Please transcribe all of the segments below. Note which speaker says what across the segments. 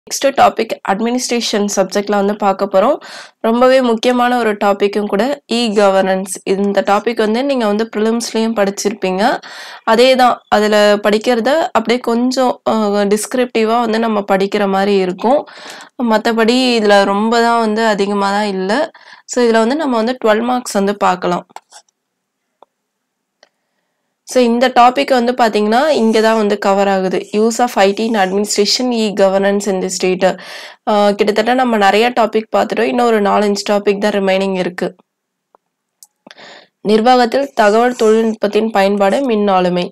Speaker 1: Next topic administration சப்ஜெக்ட்ல வந்து பார்க்க போறோம். ரொம்பவே முக்கியமான ஒரு டாபிக்கும் கூட இ கவர்னன்ஸ். இந்த டாபிக் வந்து நீங்க வந்து பிரிலிம்ஸ்லயும் படிச்சிருப்பீங்க. அதே தான் அதுல படிக்கிறத அப்படியே கொஞ்சம் அ டிஸ்கிரிப்டிவா வந்து நம்ம படிக்கிற மாரி இருக்கும். மத்தபடி இதுல ரொம்ப தான் வந்து அதிகமா தான் இல்ல. ஸோ இதுல வந்து நம்ம வந்து 12 மார்க்ஸ் வந்து பார்க்கலாம். ஸோ இந்த டாபிக் வந்து பார்த்தீங்கன்னா, இங்க தான் வந்து கவர் ஆகுது. Use of IT in administration e governance in the state. அ கிட்டத்தட்ட நம்ம நெறைய டாபிக் பார்த்துட்டோம். இன்னும் ஒரு 4, 5 டாபிக் தான் ரிமைனிங் இருக்கு. நிர்வாகத்தில் தகவல் தொழில்நுட்பத்தின் பயன்பாடு மின் ஆளுமை.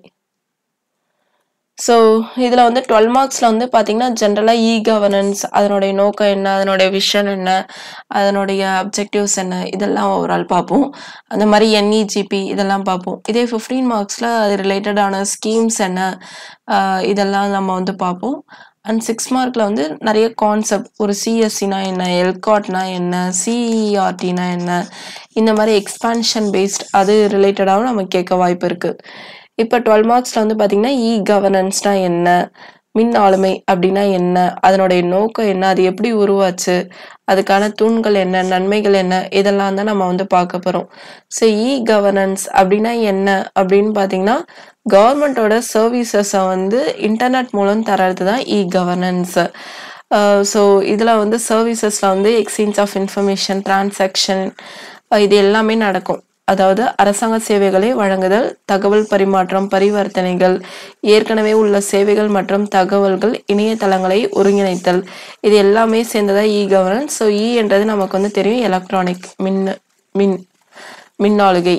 Speaker 1: ஸோ இதுல வந்து 12 மார்க்ஸ்ல வந்து பார்த்தீங்கன்னா, ஜெனரலா இ கவர்னன்ஸ் அதனுடைய நோக்கம் என்ன? அதனுடைய விஷன் என்ன? அதனுடைய அப்ஜெக்டிவ்ஸ் என்ன? இதெல்லாம் ஓவரால் பார்ப்போம். அந்த மாரி என்இஜிபி இதெல்லாம் பார்ப்போம். இதே 15 மார்க்ஸ்ல அது ரிலேட்டடான ஸ்கீம்ஸ் என்ன? அ இதெல்லாம் நம்ம வந்து பார்ப்போம். அண்ட் 6 மார்க்ல வந்து நெறைய கான்செப்ட் ஒரு சிஎஸ்சினா என்ன? எல்காட்னா என்ன? சிஇஆர்டினா என்ன? இந்த மாரி எக்ஸ்பான்ஷன் பேஸ்ட் அது ரிலேட்டடாவும் நமக்கு கேட்க வாய்ப்பு இருக்கு. இப்ப 12 மார்க்ஸ்ல வந்து பார்த்தீங்கன்னா, இ கவர்னன்ஸ்னா என்ன? மின் ஆளுமை அப்படின்னா என்ன? அதனுடைய நோக்கம் என்ன? அது எப்படி உருவாச்சு? அதுக்கான தூண்கள் என்ன? நன்மைகள் என்ன? இதெல்லாம் தான் நம்ம வந்து பார்க்க போறோம். ஸோ இ கவர்னன்ஸ் அப்படின்னா என்ன? அப்படின்னு பார்த்தீங்கன்னா, கவர்மெண்ட்டோட சர்வீசஸ வந்து இன்டர்நெட் மூலம் தர்றது தான் இ கவர்னன்ஸ். அ ஸோ இதுல வந்து சர்வீசஸ்ல வந்து எக்ஸ்சேஞ்ச் ஆஃப் இன்ஃபர்மேஷன், டிரான்சாக்ஷன் இது எல்லாமே நடக்கும். அதாவது அரசாங்க சேவைகளை வழங்குதல், தகவல் பரிமாற்றம், பரிவர்த்தனைகள், ஏற்கனவே உள்ள சேவைகள் மற்றும் தகவல்கள், இணையதளங்களை ஒருங்கிணைத்தல் இது எல்லாமே சேர்ந்ததா இ கவர்னன்ஸ். ஸோ இ என்றது நமக்கு வந்து தெரியும் எலக்ட்ரானிக் மின் மின் மின்னாளுகை.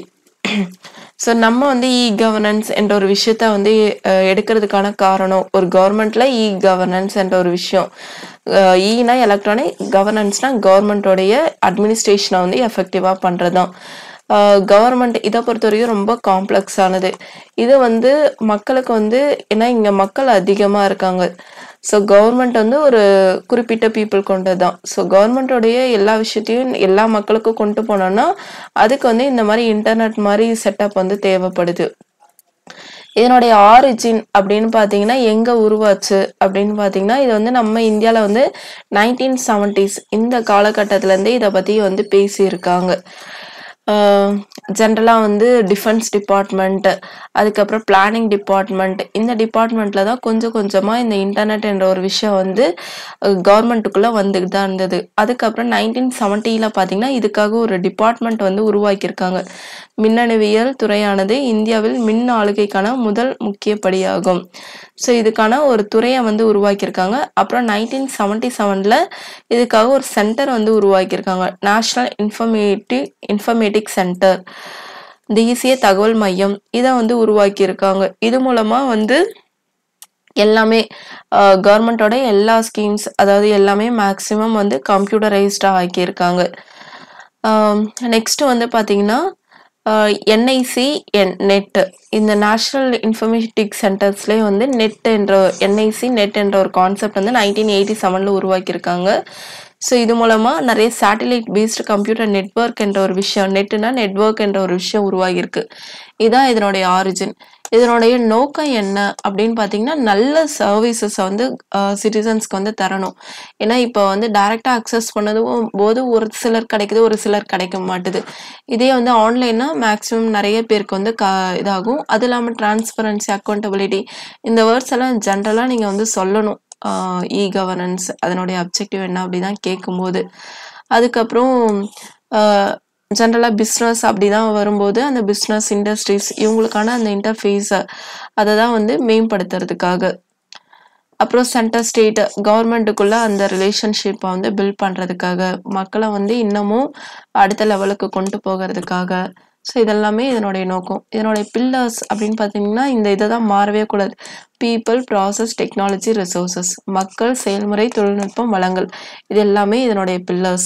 Speaker 1: ஸோ நம்ம வந்து இ கவர்னன்ஸ் என்ற ஒரு விஷயத்த வந்து அ எடுக்கிறதுக்கான காரணம், ஒரு கவர்மெண்ட்ல இ கவர்னன்ஸ் என்ற ஒரு விஷயம். அ இனா எலக்ட்ரானிக், கவர்னன்ஸ்னா கவர்மெண்ட்டோடைய அட்மினிஸ்ட்ரேஷன வந்து எஃபெக்டிவா பண்றது தான். அ கவர்மெண்ட் இத பொறுத்தவரைக்கும் ரொம்ப காம்ப்ளக்ஸானது. இது வந்து மக்களுக்கு வந்து ஏன்னா இங்க மக்கள் அதிகமா இருக்காங்க. ஸோ கவர்மெண்ட் வந்து ஒரு குறிப்பிட்ட பீப்பிள் கொண்டது தான். ஸோ கவர்மெண்ட்டோடைய எல்லா விஷயத்தையும் எல்லா மக்களுக்கும் கொண்டு போனோம்னா, அதுக்கு வந்து இந்த மாரி இன்டர்நெட் மாரி செட்டப் வந்து தேவைப்படுது. இதனுடைய ஆரிஜின் அப்படின்னு பார்த்தீங்கன்னா, எங்க உருவாச்சு அப்படின்னு பார்த்தீங்கன்னா, இது வந்து நம்ம இந்தியால வந்து 1970ஸ் இந்த காலகட்டத்துல இருந்தே இத பத்தி வந்து பேசியிருக்காங்க. அ ஜெனரலா வந்து டிஃபென்ஸ் டிபார்ட்மெண்ட், அதுக்கப்புறம் பிளானிங் டிபார்ட்மெண்ட் இந்த டிபார்ட்மெண்ட்ல தான் கொஞ்சம் கொஞ்சமா இந்த இன்டர்நெட் என்ற ஒரு விஷயம் வந்து அ கவர்மெண்ட்டுக்குள்ள வந்துட்டு தான் இருந்தது. அதுக்கப்புறம் 1970ல பார்த்தீங்கன்னா, இதுக்காக ஒரு டிபார்ட்மெண்ட் வந்து உருவாக்கியிருக்காங்க. மின்னணுவியல் துறையானது இந்தியாவில் மின் ஆளுகைக்கான முதல் முக்கிய படியாகும். ஸோ இதுக்கான ஒரு துறைய வந்து உருவாக்கியிருக்காங்க. அப்புறம் 1977ல இதுக்காக ஒரு சென்டர் வந்து உருவாக்கியிருக்காங்க. நேஷனல் இன்ஃபர்மேட்டி இன்ஃபர்மேட்டிக் சென்டர். தேசிய தகவல் மையம் இத வந்து உருவாக்கியிருக்காங்க. இது மூலமா வந்து எல்லாமே அ கவர்மெண்ட்டோட எல்லா ஸ்கீம்ஸ் அதாவது எல்லாமே மேக்ஸிமம் வந்து கம்ப்யூட்டரைஸ்டா ஆக்கியிருக்காங்க. அ நெக்ஸ்ட் வந்து பார்த்தீங்கன்னா, அ என்ஐசி, என் நெட் இந்த நேஷனல் இன்ஃபர்மேட்டிக் சென்டர்ஸ்லயே வந்து நெட் என்ற என்ஐசி, நெட் என்ற ஒரு கான்செப்ட் வந்து 1987ல உருவாக்கியிருக்காங்க. ஸோ இது மூலமா நெறைய சேட்டலைட் பேஸ்ட் கம்ப்யூட்டர் நெட்வொர்க் என்ற ஒரு விஷயம் நெட்னா நெட்வொர்க் என்ற ஒரு விஷயம் உருவாகியிருக்கு. இதான் இதனுடைய ஆரிஜின். இதனுடைய நோக்கம் என்ன அப்படின்னு பார்த்தீங்கன்னா, நல்ல சர்வீசஸ வந்து அ சிட்டிசன்ஸ்க்கு வந்து தரணும். ஏன்னா இப்ப வந்து டைரக்ட்டா அக்சஸ் பண்ணதும் போது ஒரு சிலர் கிடைக்குது, ஒரு சிலர் கிடைக்க மாட்டுது. இதே வந்து ஆன்லைன்னா மேக்ஸிமம் நெறைய பேருக்கு வந்து க இதாகும். அது இல்லாம டிரான்ஸ்பரன்சி, அக்கவுண்டபிலிட்டி இந்த வேர்ட்ஸ் எல்லாம் ஜெனரலா நீங்க வந்து சொல்லணும். அ இ கவர்னன்ஸ் அதனுடைய அப்ஜெக்டிவ் என்ன அப்படிதான் கேட்கும்போது. அதுக்கப்புறம் அ ஜெனரலா பிசினஸ் அப்படிதான் வரும்போது, அந்த பிசினஸ், இண்டஸ்ட்ரீஸ் இவங்களுக்கான அந்த இன்டர்ஃபேஸ அத தான் வந்து மேம்படுத்துறதுக்காக. அப்புறம் சென்டர் ஸ்டேட் கவர்மெண்ட்டுக்குள்ள அந்த ரிலேஷன்ஷிப்ப வந்து பில்ட் பண்றதுக்காக, மக்கள வந்து இன்னமும் அடுத்த லெவலுக்கு கொண்டு போகறதுக்காக. ஸோ இதெல்லாமே இதனுடைய நோக்கம். இதனுடைய பில்லர்ஸ் அப்படின்னு பார்த்தீங்கன்னா, இந்த இத தான் மாறவே கூடாது. பீப்பிள், ப்ராசஸ், டெக்னாலஜி, ரிசோர்ஸஸ் மக்கள், செயல்முறை, தொழில்நுட்பம், வளங்கள் இது எல்லாமே இதனுடைய பில்லர்ஸ்.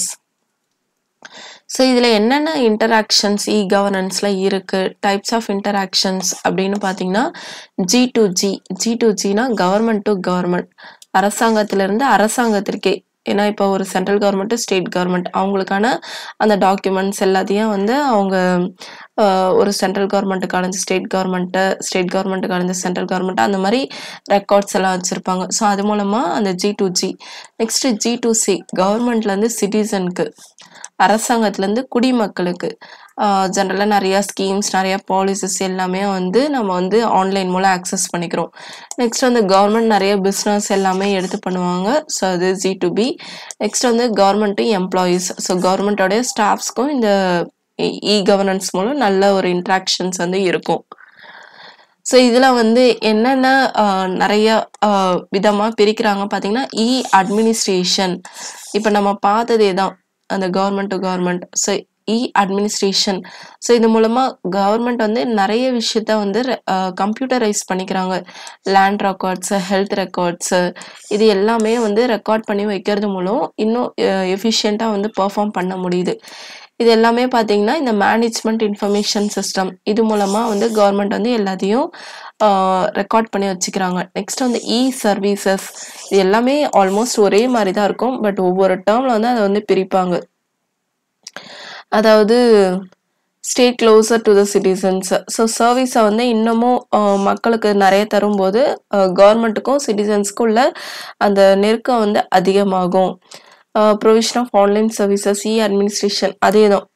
Speaker 1: ஸோ இதுல என்னென்ன இன்டராக்ஷன்ஸ் இ கவர்னன்ஸ்ல இருக்கு? டைப்ஸ் ஆஃப் இன்டராக்ஷன்ஸ் அப்படின்னு பார்த்தீங்கன்னா, G to G G to ஜினா கவர்மெண்ட் டூ கவர்மெண்ட் அரசாங்கத்திலிருந்து அரசாங்கத்திற்கே ஏன்னா இப்போ ஒரு சென்ட்ரல் கவர்மெண்ட் ஸ்டேட் கவர்மெண்ட் அவங்களுக்கான அந்த டாக்குமெண்ட்ஸ் எல்லாத்தையும் வந்து அவங்க ஆஹ், ஒரு சென்ட்ரல் கவர்மெண்ட்டுக்கான ஸ்டேட் கவர்மெண்ட்டு ஸ்டேட் கவர்மெண்ட்டுக்கான சென்ட்ரல் கவர்மெண்ட் அந்த மாதிரி ரெக்கார்ட்ஸ் எல்லாம் வச்சுருப்பாங்க ஸோ அது மூலமாக அந்த G to G next G to C கவர்மெண்ட்லேருந்து சிட்டிசனுக்கு அரசாங்கத்துலேருந்து குடிமக்களுக்கு ஜென்ரலாக நிறையா ஸ்கீம்ஸ் நிறையா பாலிசிஸ் எல்லாமே வந்து நம்ம வந்து ஆன்லைன் மூலம் ஆக்சஸ் பண்ணிக்கிறோம் நெக்ஸ்ட் வந்து கவர்மெண்ட் நிறைய பிஸ்னஸ் எல்லாமே எடுத்து பண்ணுவாங்க ஸோ அது ஜி டு பி நெக்ஸ்ட் வந்து கவர்மெண்ட்டு எம்ப்ளாயீஸ் ஸோ கவர்மெண்ட்டோடைய ஸ்டாஃப்ஸ்க்கும் இந்த இ கவர்னன்ஸ் மூலம் நல்ல ஒரு இன்ட்ராக்ஷன்ஸ் வந்து இருக்கும் ஸோ இதில் வந்து என்னென்ன ஆஹ், நிறைய விதமாக பிரிக்கிறாங்க பார்த்தீங்கன்னா இ அட்மினிஸ்ட்ரேஷன் இப்போ நம்ம பார்த்ததே தான் அந்த government to government so e administration so இது மூலமாக கவர்மெண்ட் வந்து நிறைய விஷயத்த வந்து கம்ப்யூட்டரைஸ் பண்ணிக்கிறாங்க லேண்ட் ரெக்கார்ட்ஸு ஹெல்த் ரெக்கார்ட்ஸு இது எல்லாமே வந்து ரெக்கார்ட் பண்ணி வைக்கிறது மூலம் இன்னும் எஃபிஷியண்ட்டாக வந்து பெர்ஃபார்ம் பண்ண முடியுது இது எல்லாமே பார்த்தீங்கன்னா இந்த மேனேஜ்மெண்ட் இன்ஃபர்மேஷன் சிஸ்டம் இது மூலமாக வந்து கவர்மெண்ட் வந்து எல்லாத்தையும் ரெக்கார்ட் பண்ணி வச்சுக்கிறாங்க நெக்ஸ்ட் வந்து இ சர்வீசஸ் இது எல்லாமே ஆல்மோஸ்ட் ஒரே மாதிரி தான் இருக்கும் பட் ஒவ்வொரு டேர்மில் வந்து அதை வந்து பிரிப்பாங்க அதாவது stay closer to the citizens so சர்வீஸை வந்து இன்னமும் அஹ், மக்களுக்கு நிறைய தரும்போது கவர்மெண்ட்டுக்கும் சிட்டிசன்ஸ்க்கும் உள்ள அந்த நெருக்கம் வந்து அதிகமாகும் provision of online services e administration அதே தான்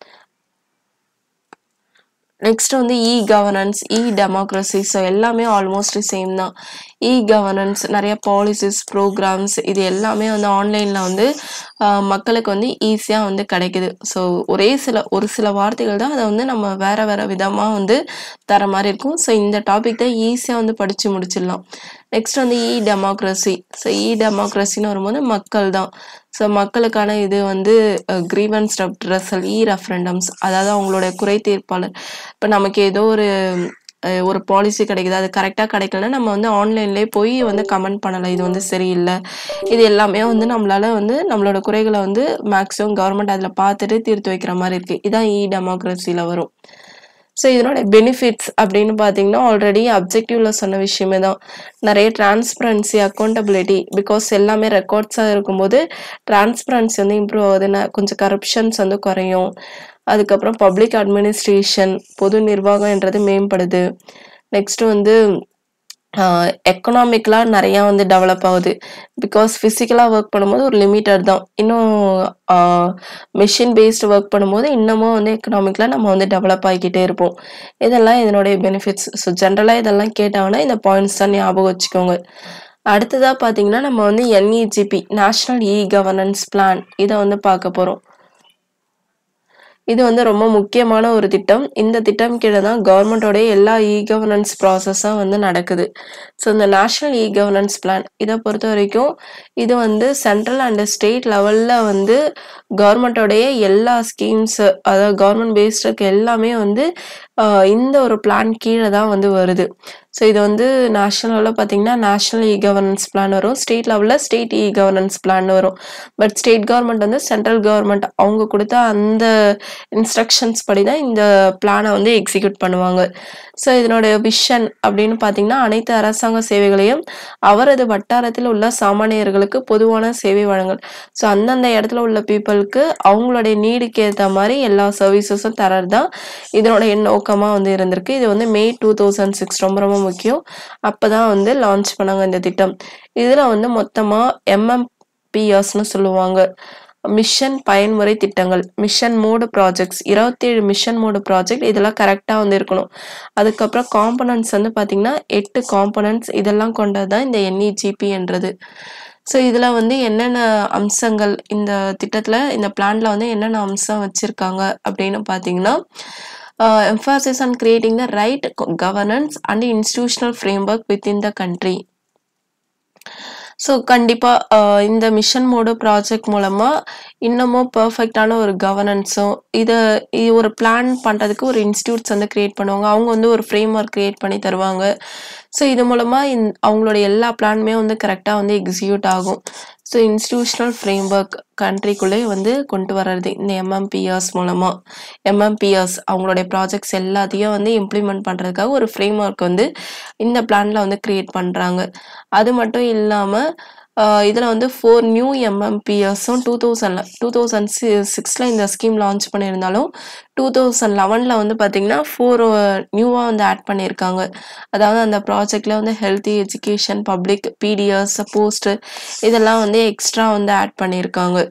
Speaker 1: நெக்ஸ்ட் வந்து e governance e democracy so எல்லாமே ஆல்மோஸ்ட் சேம் தான் இ கவர்னன்ஸ் நிறைய பாலிசிஸ் ப்ரோக்ராம்ஸ் இது எல்லாமே வந்து ஆன்லைனில் வந்து ஆஹ், மக்களுக்கு வந்து ஈஸியாக வந்து கிடைக்குது ஸோ ஒரே சில ஒரு சில வார்த்தைகள் தான் அதை வந்து நம்ம வேற வேற விதமாக வந்து தர மாதிரி இருக்கும் ஸோ இந்த டாபிக் தான் ஈஸியாக வந்து படித்து முடிச்சிடலாம் நெக்ஸ்ட் வந்து இ டெமோக்ரஸி ஸோ இ டெமோக்ரஸின்னு வரும்போது மக்கள் தான் ஸோ மக்களுக்கான இது வந்து கிரீவன்ஸ் ரெஃபரல் இ ரெஃபரண்டம்ஸ் அதாவது அவங்களோட குறை தீர்ப்பாளர் இப்போ நமக்கு ஏதோ ஒரு அஹ், ஒரு பாலிசி கிடைக்குது அது கரெக்டாக கிடைக்கலன்னா நம்ம வந்து ஆன்லைன்லேயே போய் வந்து கமெண்ட் பண்ணலாம் இது வந்து சரியில்லை இது எல்லாமே வந்து நம்மளால வந்து நம்மளோட குறைகளை வந்து மேக்ஸிமம் கவர்மெண்ட் அதில் பார்த்துட்டு தீர்த்து வைக்கிற மாதிரி இருக்குது இதான் இ டெமோக்ரஸியில் வரும் ஸோ இதனோட பெனிஃபிட்ஸ் அப்படின்னு பார்த்தீங்கன்னா ஆல்ரெடி அப்ஜெக்டிவ்ல சொன்ன விஷயமே தான் நிறைய டிரான்ஸ்பரன்சி அக்கௌண்டபிலிட்டி பிகாஸ் எல்லாமே ரெக்கார்ட்ஸாக இருக்கும்போது டிரான்ஸ்பரன்சி வந்து இம்ப்ரூவ் ஆகுது ந- கொஞ்சம் கரப்ஷன்ஸ் வந்து குறையும் அதுக்கப்புறம் பப்ளிக் அட்மினிஸ்ட்ரேஷன் பொது நிர்வாகம்ன்றது மேம்படுது நெக்ஸ்ட் வந்து எக்கனாமிக்கலாக நிறையா வந்து டெவலப் ஆகுது பிகாஸ் ஃபிசிக்கலாக ஒர்க் பண்ணும்போது ஒரு லிமிட்டட் தான் இன்னும் மிஷின் பேஸ்டு ஒர்க் பண்ணும்போது இன்னமும் வந்து எக்கனாமிக்கலாக நம்ம வந்து டெவலப் ஆகிக்கிட்டே இருப்போம் இதெல்லாம் இதனுடைய பெனிஃபிட்ஸ் ஸோ ஜென்ரலாக இதெல்லாம் கேட்டாங்கன்னா இந்த பாயிண்ட்ஸ் தான் ஞாபகம் வச்சுக்கோங்க அடுத்ததாக பார்த்தீங்கன்னா நம்ம வந்து NEGP national e governance plan இதை வந்து பார்க்க போகிறோம் இது வந்து ரொம்ப முக்கியமான ஒரு திட்டம் இந்த திட்டம் கீழே தான் கவர்மெண்டோடைய எல்லா இ கவர்னன்ஸ் ப்ராசஸும் வந்து நடக்குது ஸோ இந்த நேஷ்னல் இ கவர்னன்ஸ் பிளான் இதை பொறுத்த வரைக்கும் இது வந்து சென்ட்ரல் அண்ட் ஸ்டேட் லெவலில் வந்து கவர்மெண்டோடைய எல்லா ஸ்கீம்ஸ் அதாவது கவர்மெண்ட் பேஸ்டுக்கு எல்லாமே வந்து ஆஹ், இந்த ஒரு பிளான் கீழே தான் வந்து வருது ஸோ இது வந்து நேஷனல் லெவலில் பார்த்தீங்கன்னா நேஷனல் இ கவர்னன்ஸ் பிளான் வரும் ஸ்டேட் லெவலில் ஸ்டேட் இ கவர்னன்ஸ் பிளான் வரும் பட் ஸ்டேட் கவர்மெண்ட் வந்து சென்ட்ரல் கவர்மெண்ட் அவங்க கொடுத்த அந்த இன்ஸ்ட்ரக்ஷன்ஸ் படி தான் இந்த பிளானை வந்து எக்ஸிக்யூட் பண்ணுவாங்க ஸோ இதனோட விஷன் அப்படின்னு பார்த்தீங்கன்னா அனைத்து அரசாங்க சேவைகளையும் அவரது வட்டாரத்தில் உள்ள சாமானியர்களுக்கு பொதுவான சேவை வழங்கல் ஸோ அந்தந்த இடத்துல உள்ள பீப்புளுக்கு அவங்களுடைய நீடுக்கு ஏற்ற மாதிரி எல்லா சர்வீசஸும் தரது தான் இதனுடைய நோக்கமாக வந்து இருந்திருக்கு இது வந்து மே டூ தௌசண்ட் சிக்ஸ் ரொம்ப ரொம்ப முக்கியம் அப்போ தான் வந்து லான்ச் பண்ணாங்க இந்த திட்டம் இதில் வந்து மொத்தமாக எம்எம்பிஎஸ்னு சொல்லுவாங்க மிஷன் பயன்முறை திட்டங்கள் மிஷன் மோடு ப்ராஜெக்ட்ஸ் இருபத்தேழு மிஷன் மோடு ப்ராஜெக்ட் இதெல்லாம் கரெக்டாக வந்து இருக்கணும் அதுக்கப்புறம் காம்பனன்ட்ஸ் வந்து பார்த்திங்கன்னா எட்டு காம்பனன்ட்ஸ் இதெல்லாம் கொண்டது தான் இந்த என்இஜிபின்றது ஸோ இதில் வந்து என்னென்ன அம்சங்கள் இந்த திட்டத்தில் இந்த பிளான்ல வந்து என்னென்ன அம்சம் வச்சுருக்காங்க அப்படின்னு பார்த்தீங்கன்னா emphasis on creating the right governance and institutional framework within the country so கண்டிப்பாக இந்த மிஷன் மோடு ப்ராஜெக்ட் மூலமாக இன்னமும் பர்ஃபெக்டான ஒரு கவர்னன்ஸும் இதை இது ஒரு பிளான் பண்ணுறதுக்கு ஒரு இன்ஸ்டியூட்ஸ் வந்து க்ரியேட் பண்ணுவாங்க அவங்க வந்து ஒரு ஃப்ரேம் ஒர்க் க்ரியேட் பண்ணி தருவாங்க ஸோ இது மூலமாக இந் அவங்களோட எல்லா பிளானுமே வந்து கரெக்டாக வந்து எக்ஸிக்யூட் ஆகும் ஸோ இன்ஸ்டிடியூஷனல் ஃப்ரேம் ஒர்க் கண்ட்ரிக்குள்ளே வந்து கொண்டு வர்றது இந்த எம்எம்பிஎஸ் மூலமாக எம்எம்பிஎஸ் அவங்களுடைய ப்ராஜெக்ட்ஸ் எல்லாத்தையும் வந்து இம்ப்ளிமெண்ட் பண்ணுறதுக்காக ஒரு ஃப்ரேம் ஒர்க் வந்து இந்த பிளானில் வந்து க்ரியேட் பண்ணுறாங்க அது மட்டும் இல்லாமல் இதில் வந்து ஃபோர் நியூ எம்எம்பிஎஸும் டூ தௌசண்டில் டூ தௌசண்ட் சி சிக்ஸில் இந்த ஸ்கீம் லான்ச் பண்ணியிருந்தாலும் டூ தௌசண்ட் லெவனில் வந்து பார்த்திங்கன்னா ஃபோர் நியூவாக வந்து ஆட் பண்ணியிருக்காங்க அதாவது அந்த ப்ராஜெக்டில் வந்து healthy education public PDS post இதெல்லாம் வந்து எக்ஸ்ட்ரா வந்து ஆட் பண்ணியிருக்காங்க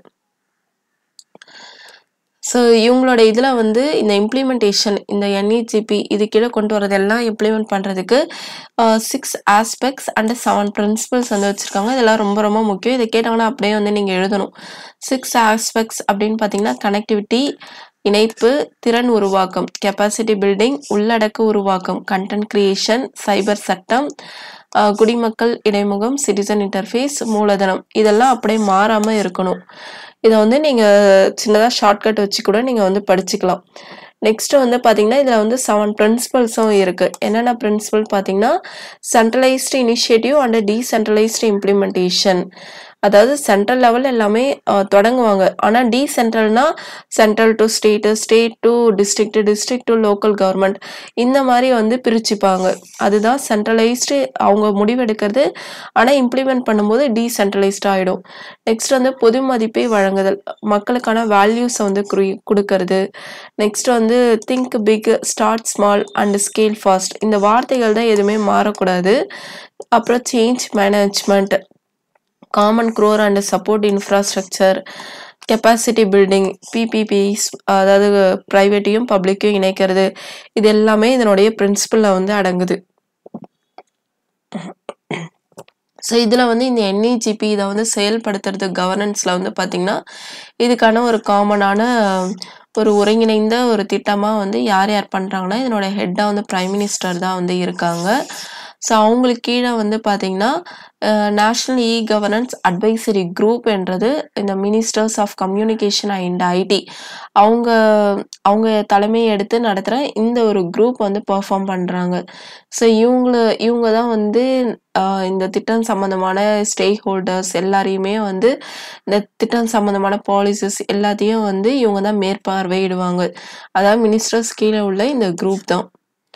Speaker 1: ஸோ இவங்களோட இதில் வந்து இந்த இம்ப்ளிமெண்டேஷன் இந்த என்இஜிபி இது கீழே கொண்டு வரதெல்லாம் இம்ப்ளிமெண்ட் பண்ணுறதுக்கு six aspects and seven principles வந்து வச்சுருக்காங்க இதெல்லாம் ரொம்ப ரொம்ப முக்கியம் இதை கேட்டாங்கன்னா அப்படியே வந்து நீங்கள் எழுதணும் சிக்ஸ் ஆஸ்பெக்ட்ஸ் அப்படின்னு பார்த்தீங்கன்னா கனெக்டிவிட்டி இணைப்பு திறன் உருவாக்கம் கெப்பாசிட்டி பில்டிங் உள்ளடக்க உருவாக்கம் கண்டென்ட் கிரியேஷன் சைபர் சட்டம் அஹ் குடிமக்கள் இடைமுகம் சிட்டிசன் இன்டர்ஃபேஸ் மூலதனம் இதெல்லாம் அப்படியே மாறாமல் இருக்கணும் இதை வந்து நீங்கள் சின்னதாக ஷார்ட்கட் வச்சு கூட நீங்கள் வந்து படிச்சுக்கலாம் நெக்ஸ்ட் வந்து பார்த்தீங்கன்னா இதில் வந்து செவன் பிரின்சிபல்ஸும் இருக்குது என்னென்ன பிரின்சிபல் பார்த்தீங்கன்னா centralised initiative and decentralised implementation அதாவது சென்ட்ரல் லெவல் எல்லாமே அஹ், தொடங்குவாங்க ஆனால் டீசென்ட்ரல்னா central to state state to district district to local government இந்த மாதிரி வந்து பிரிச்சுப்பாங்க அதுதான் சென்ட்ரலைஸ்டு அவங்க முடிவெடுக்கிறது ஆனால் இம்ப்ளிமெண்ட் பண்ணும்போது டீசென்ட்ரலைஸ்டு ஆகிடும் நெக்ஸ்ட் வந்து பொது மதிப்பை வழங்குதல் மக்களுக்கான வேல்யூஸை வந்து குறி கொடுக்கறது நெக்ஸ்ட் வந்து think big start small and scale fast இந்த வார்த்தைகள் தான் எதுவுமே மாறக்கூடாது அப்புறம் change management common core and support infrastructure capacity building PPPs அதாவது ப்ரைவேட்டையும் பப்ளிக்கையும் இணைக்கிறது இது எல்லாமே இதனுடைய பிரின்சிபலில் வந்து அடங்குது ஸோ இதில் வந்து இந்த என்இஜிபி இதை வந்து செயல்படுத்துறது கவர்னன்ஸில் வந்து பார்த்திங்கன்னா இதுக்கான ஒரு காமனான ஒரு ஒருங்கிணைந்த ஒரு திட்டமாக வந்து யார் யார் பண்ணுறாங்கன்னா இதனோட ஹெட்டாக வந்து பிரைம் மினிஸ்டர் தான் வந்து இருக்காங்க ஸோ அவங்களுக்கு கீழே வந்து பார்த்திங்கன்னா national e governance advisory group என்றது இந்த ministers of communication and IT அவங்க அவங்க தலைமையை எடுத்து நடத்துகிற இந்த ஒரு குரூப் வந்து பெர்ஃபார்ம் பண்ணுறாங்க ஸோ இவங்கள இவங்க தான் வந்து ஆஹ் இந்த திட்டம் சம்மந்தமான ஸ்டேக் ஹோல்டர்ஸ் எல்லாரையுமே வந்து இந்த திட்டம் சம்மந்தமான பாலிசிஸ் எல்லாத்தையும் வந்து இவங்க தான் மேற்பார்வையிடுவாங்க அதாவது மினிஸ்டர்ஸ் கீழே உள்ள இந்த குரூப் தான்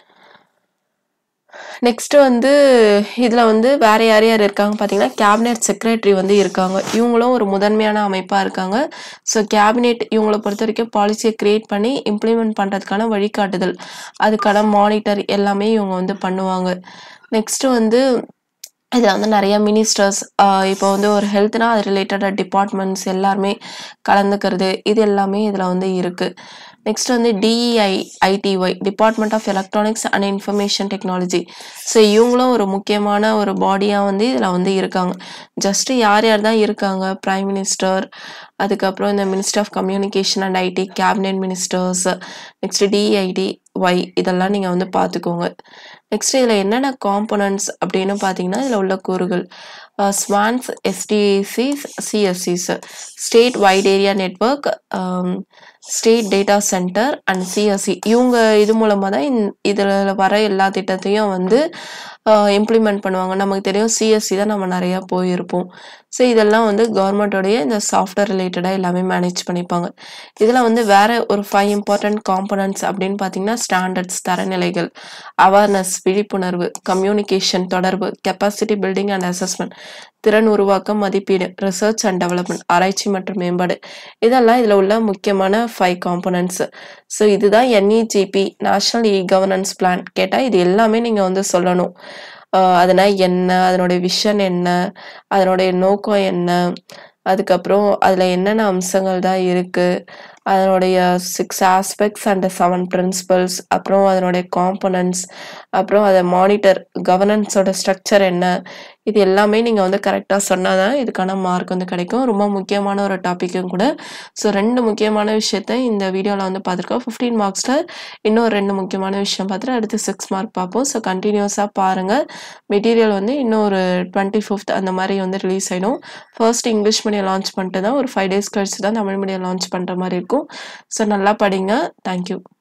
Speaker 1: நெக்ஸ்ட் வந்து இதில் வந்து வேற யார் யார் இருக்காங்க பார்த்தீங்கன்னா கேபினெட் செக்ரட்டரி வந்து இருக்காங்க இவங்களும் ஒரு முதன்மையான அமைப்பாக இருக்காங்க ஸோ கேபினெட் இவங்களை பொறுத்த வரைக்கும் பாலிசியை கிரியேட் பண்ணி இம்ப்ளிமெண்ட் பண்ணுறதுக்கான வழிகாட்டுதல் அதுக்கான மானிட்டர் எல்லாமே இவங்க வந்து பண்ணுவாங்க நெக்ஸ்ட் வந்து இதில் வந்து நிறைய மினிஸ்டர்ஸ் இப்போ வந்து ஒரு ஹெல்த்னா அது ரிலேட்டடாக டிபார்ட்மெண்ட்ஸ் எல்லாருமே கலந்துக்கிறது இது எல்லாமே இதில் வந்து இருக்குது நெக்ஸ்ட் வந்து DEI ITY department of electronics and information technology so இவங்களும் ஒரு முக்கியமான ஒரு பாடியாக வந்து இதில் வந்து இருக்காங்க ஜஸ்ட்டு யார் யார் தான் இருக்காங்க பிரைம் மினிஸ்டர் அதுக்கப்புறம் இந்த minister of communication and IT cabinet ministers next DIT Y இதெல்லாம் நீங்கள் வந்து பார்த்துக்கோங்க நெக்ஸ்ட் இதில் என்னென்ன காம்போனன்ட்ஸ் அப்படின்னு பார்த்தீங்கன்னா இதில் உள்ள கூறுகள் ஸ்வான்ஸ் எஸ்டிஏசிஸ் சிஎஸ்சிஸ் state wide area network state data centre and CSC இவங்க இது மூலமாக தான் இதில் வர எல்லா திட்டத்தையும் வந்து இம்ப்ளிமெண்ட் பண்ணுவாங்க நமக்கு தெரியும் சிஎஸ்சி தான் நம்ம நிறையா போயிருப்போம் ஸோ இதெல்லாம் வந்து கவர்மெண்ட்டோடைய இந்த சாஃப்ட்வேர் ரிலேட்டடாக எல்லாமே மேனேஜ் பண்ணிப்பாங்க இதில் வந்து வேற ஒரு ஃபைவ் இம்பார்ட்டன்ட் காம்பனன்ட்ஸ் அப்படின்னு பார்த்தீங்கன்னா ஸ்டாண்டர்ட்ஸ் தரநிலைகள் அவேர்னஸ் விழிப்புணர்வு கம்யூனிகேஷன் தொடர்பு கெப்பாசிட்டி பில்டிங் அண்ட் அசஸ்மெண்ட் திறன் உருவாக்கம் மதிப்பீடு ரிசர்ச் அண்ட் டெவலப்மெண்ட் ஆராய்ச்சி மற்றும் மேம்பாடு இதெல்லாம் இதில் உள்ள முக்கியமான ஃபைவ் காம்பனன்ட்ஸ் ஸோ இதுதான் NEGP national e governance plan கேட்டால் இது எல்லாமே நீங்கள் வந்து சொல்லணும் ஆஹ் அதனா என்ன அதனுடைய விஷன் என்ன அதனுடைய நோக்கம் என்ன அதுக்கப்புறம் அதில் என்னென்ன அம்சங்கள் தான் இருக்குது அதனுடைய six aspects and seven principles அப்புறம் அதனுடைய காம்பனன்ட்ஸ் அப்புறம் அதை மானிட்டர் கவர்னன்ஸோட ஸ்ட்ரக்சர் என்ன இது எல்லாமே நீங்கள் வந்து கரெக்டாக சொன்னால் தான் இதுக்கான மார்க் வந்து கிடைக்கும் ரொம்ப முக்கியமான ஒரு டாப்பிக்கும் கூட ஸோ ரெண்டு முக்கியமான விஷயத்த இந்த வீடியோவில் வந்து பார்த்துருக்கோம் ஃபிஃப்டீன் மார்க்ஸில் இன்னும் ரெண்டு முக்கியமான விஷயம் பார்த்துட்டு அடுத்து சிக்ஸ் மார்க் பார்ப்போம் ஸோ கண்டினியூஸாக பாருங்கள் மெட்டீரியல் வந்து இன்னும் ஒரு டுவெண்ட்டி ஃபிஃப்த் அந்த மாதிரி வந்து ரிலீஸ் ஆகிடும் ஃபர்ஸ்ட் இங்கிலீஷ் மீடியம் லான்ச் பண்ணிட்டு தான் ஒரு ஃபைவ் டேஸ் கழிச்சு தான் தமிழ் மீடியம் லான்ச் பண்ணுற மாதிரி இருக்கும் ஸோ நல்லா படிங்க தேங்க்யூ